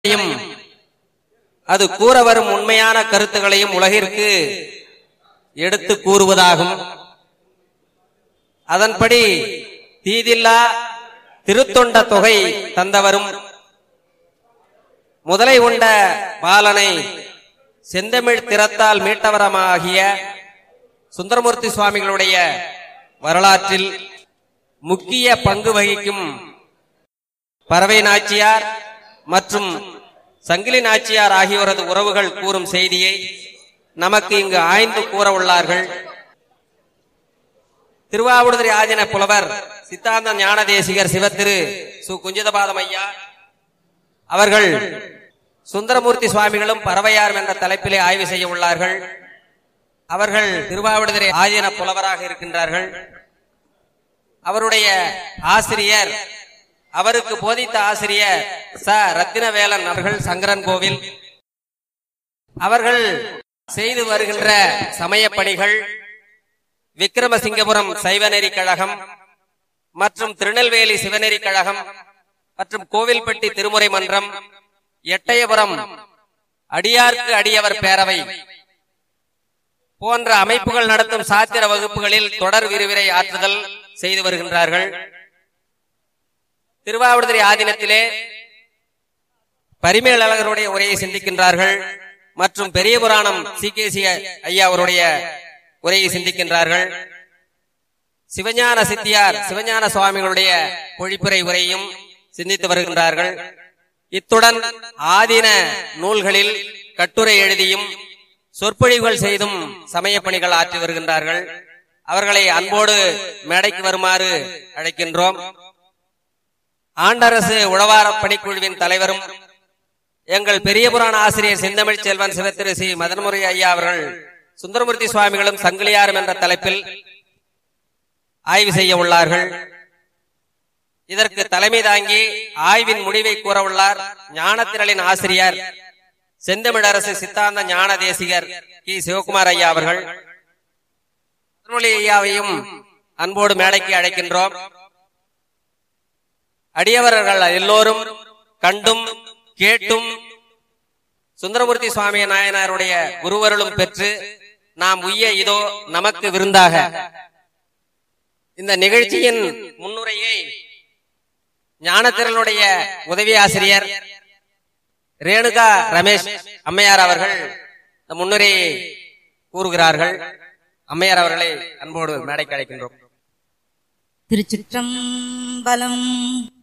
கருத்தையும் அது கூற வரும் உண்மையான கருத்துகளையும் உலகிற்கு எடுத்து கூறுவதாகும் அதன்படி தீதில்லா திருத்தொண்ட தொகை தந்தவரும் முதலை உண்ட பாலனை செந்தமிழ் திறத்தால் மீட்டவரமாகிய சுந்தரமூர்த்தி சுவாமிகளுடைய வரலாற்றில் முக்கிய பங்கு வகிக்கும் பறவை நாச்சியார் மற்றும் சங்கிலி நாச்சியார் ஆகியோரது உறவுகள் கூறும் செய்தியை நமக்கு இங்கு ஆய்ந்து கூற உள்ளார்கள் திருவாவூடுதுறை ஆதின புலவர் சித்தாந்த ஞான தேசிகர் சிவத்திரு சு குஞ்சிதபாதம் ஐயா அவர்கள் சுந்தரமூர்த்தி சுவாமிகளும் பறவையார் என்ற தலைப்பிலே ஆய்வு செய்ய உள்ளார்கள் அவர்கள் திருவாவடுதுறை ஆதீன புலவராக இருக்கின்றார்கள் அவருடைய ஆசிரியர் அவருக்கு போதித்த ஆசிரியர் ச ரத்தினவேலன் அவர்கள் சங்கரன் கோவில் அவர்கள் செய்து வருகின்ற சமய பணிகள் விக்கிரமசிங்கபுரம் சைவநெறி கழகம் மற்றும் திருநெல்வேலி சிவநெறி கழகம் மற்றும் கோவில்பட்டி திருமுறை மன்றம் எட்டயபுரம் அடியார்க்கு அடியவர் பேரவை போன்ற அமைப்புகள் நடத்தும் சாத்திர வகுப்புகளில் தொடர் விரிவுரை ஆற்றுதல் செய்து வருகின்றார்கள் திருவாவடுதுறை ஆதீனத்திலே பரிமேலழகருடைய உரையை சிந்திக்கின்றார்கள் மற்றும் பெரிய புராணம் சி கே சி ஐயா அவருடைய உரையை சிந்திக்கின்றார்கள் சிவஞான சித்தியார் சிவஞான சுவாமிகளுடைய பொழிப்புரை உரையும் சிந்தித்து வருகின்றார்கள் இத்துடன் ஆதீன நூல்களில் கட்டுரை எழுதியும் சொற்பொழிவுகள் செய்தும் சமய பணிகள் ஆற்றி வருகின்றார்கள் அவர்களை அன்போடு மேடைக்கு வருமாறு அழைக்கின்றோம் ஆண்டரசு உழவார பணிக்குழுவின் தலைவரும் எங்கள் பெரிய புராண ஆசிரியர் செந்தமிழ் செல்வன் சிவத்திரு சி மதன்முறை ஐயா அவர்கள் சுந்தரமூர்த்தி சுவாமிகளும் சங்கிலியாரும் என்ற தலைப்பில் ஆய்வு செய்ய உள்ளார்கள் இதற்கு தலைமை தாங்கி ஆய்வின் முடிவை கூற உள்ளார் ஞானத்திரளின் ஆசிரியர் செந்தமிழரசு சித்தாந்த ஞான தேசிகர் கி சிவகுமார் ஐயா அவர்கள் திருமொழி ஐயாவையும் அன்போடு மேடைக்கு அழைக்கின்றோம் அடியவர்கள் எல்லோரும் கண்டும் கேட்டும் சுந்தரமூர்த்தி சுவாமி நாயனாருடைய குருவருளும் பெற்று நாம் உய்ய இதோ நமக்கு விருந்தாக இந்த நிகழ்ச்சியின் முன்னுரையை ஞானத்திரளுடைய உதவி ஆசிரியர் ரேணுகா ரமேஷ் அம்மையார் அவர்கள் இந்த முன்னுரையை கூறுகிறார்கள் அம்மையார் அவர்களை அன்போடு மேடைக்கு அழைக்கின்றோம் திருச்சிற்றம்பலம்